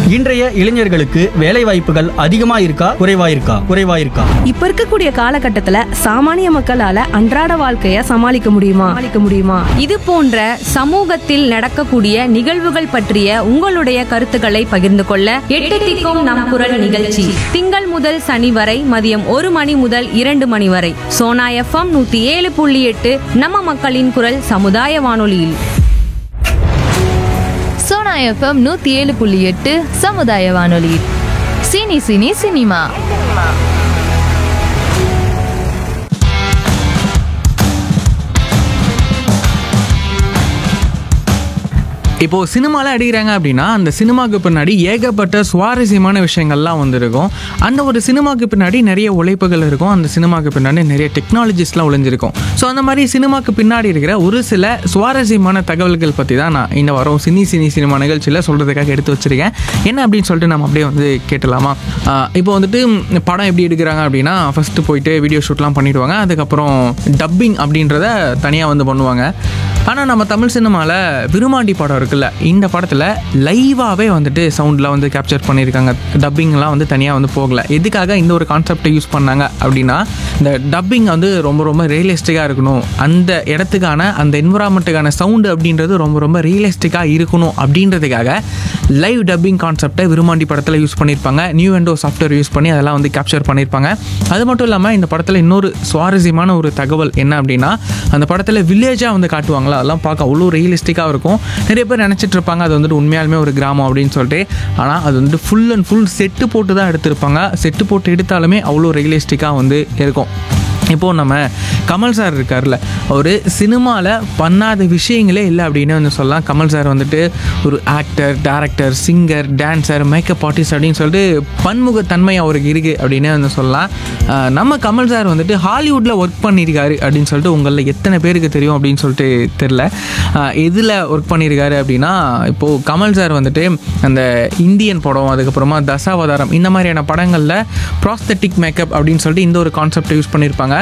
இன்றைய இளைஞர்களுக்கு வேலை வாய்ப்புகள் அதிகமா இருக்கா குறைவா இருக்கா குறைவா இருக்கா இப்ப இருக்கக்கூடிய காலகட்டத்துல சாமானிய மக்களால அன்றாட வாழ்க்கைய சமாளிக்க முடியுமா சமாளிக்க முடியுமா இது போன்ற சமூகத்தில் நடக்கக்கூடிய நிகழ்வுகள் பற்றிய உங்களுடைய கருத்துக்களை பகிர்ந்து கொள்ள எட்டு திக்கும் நம் குரல் நிகழ்ச்சி திங்கள் முதல் சனி வரை மதியம் ஒரு மணி முதல் இரண்டு மணி வரை சோனா எஃப்எம் நூத்தி ஏழு புள்ளி எட்டு நம்ம மக்களின் குரல் சமுதாய வானொலியில் சோனா எஃப்எம் நூத்தி ஏழு புள்ளி எட்டு சமுதாய வானொலி சினி சினி சினிமா இப்போ சினிமாலாம் அடிக்கிறாங்க அப்படின்னா அந்த சினிமாவுக்கு பின்னாடி ஏகப்பட்ட சுவாரஸ்யமான விஷயங்கள்லாம் வந்திருக்கும் அந்த ஒரு சினிமாவுக்கு பின்னாடி நிறைய உழைப்புகள் இருக்கும் அந்த சினிமாவுக்கு பின்னாடி நிறைய டெக்னாலஜிஸ்லாம் ஒளிஞ்சிருக்கும் ஸோ அந்த மாதிரி சினிமாவுக்கு பின்னாடி இருக்கிற ஒரு சில சுவாரஸ்யமான தகவல்கள் பற்றி தான் நான் இந்த வாரம் சினி சினி சினிமா நிகழ்ச்சியில் சொல்கிறதுக்காக எடுத்து வச்சிருக்கேன் என்ன அப்படின்னு சொல்லிட்டு நம்ம அப்படியே வந்து கேட்டலாமா ஆஹ் இப்போ வந்துட்டு ம், படம் எப்படி எடுக்கிறாங்க அப்படின்னா ஃபஸ்ட்டு போயிட்டு வீடியோ ஷூட்லாம் பண்ணிடுவாங்க அதுக்கப்புறம் டப்பிங் அப்படின்றத தனியாக வந்து பண்ணுவாங்க ஆனால் நம்ம தமிழ் சினிமாவில் விருமாண்டி படம் இருக்குல்ல இந்த படத்தில் லைவாகவே வந்துட்டு சவுண்டில் வந்து கேப்சர் பண்ணியிருக்காங்க டப்பிங்லாம் வந்து தனியாக வந்து போகல எதுக்காக இந்த ஒரு கான்செப்டை யூஸ் பண்ணாங்க அப்படின்னா இந்த டப்பிங் வந்து ரொம்ப ரொம்ப ரியலிஸ்டிக்காக இருக்கணும் அந்த இடத்துக்கான அந்த என்விரான்மெண்ட்டுக்கான சவுண்டு அப்படின்றது ரொம்ப ரொம்ப ரியலிஸ்டிக்காக இருக்கணும் அப்படின்றதுக்காக லைவ் டப்பிங் கான்செப்டை விருமாண்டி படத்தில் யூஸ் பண்ணியிருப்பாங்க நியூ விண்டோ சாஃப்ட்வேர் யூஸ் பண்ணி அதெல்லாம் வந்து கேப்சர் பண்ணியிருப்பாங்க அது மட்டும் இல்லாமல் இந்த படத்தில் இன்னொரு சுவாரஸ்யமான ஒரு தகவல் என்ன அப்படின்னா அந்த படத்தில் வில்லேஜாக வந்து காட்டுவாங்களா அதெல்லாம் பார்க்க அவ்வளோ ரியலிஸ்டிக்காக இருக்கும் நிறைய பேர் நினச்சிட்டு இருப்பாங்க அது வந்துட்டு உண்மையாலுமே ஒரு கிராமம் அப்படின்னு சொல்லிட்டு ஆனால் அது வந்துட்டு ஃபுல் அண்ட் ஃபுல் செட்டு போட்டு தான் எடுத்திருப்பாங்க செட்டு போட்டு எடுத்தாலுமே அவ்வளோ ரியலிஸ்டிக்காக வந்து இருக்கும் இப்போது நம்ம கமல் சார் இருக்கார்ல அவர் சினிமாவில் பண்ணாத விஷயங்களே இல்லை அப்படின்னு வந்து சொல்லலாம் கமல் சார் வந்துட்டு ஒரு actor director singer dancer makeup artist அப்படின்னு சொல்லிட்டு பன்முகத்தன்மை அவருக்கு இருக்குது அப்படின்னு வந்து சொல்லலாம் ஆஹ் நம்ம கமல் சார் வந்துட்டு ஹாலிவுட்டில் ஒர்க் பண்ணியிருக்காரு அப்படின்னு சொல்லிட்டு உங்களில் எத்தனை பேருக்கு தெரியும் அப்படின்னு சொல்லிட்டு தெரில எதில் ஒர்க் பண்ணியிருக்காரு அப்படின்னா இப்போது கமல் சார் வந்துட்டு அந்த இந்தியன் படம் அதுக்கப்புறமா தசாவதாரம் இந்த மாதிரியான படங்களில் ப்ராஸ்தட்டிக் மேக்கப் அப்படின்னு சொல்லிட்டு இந்த ஒரு கான்செப்டை யூஸ் பண்ணியிருப்பாங்க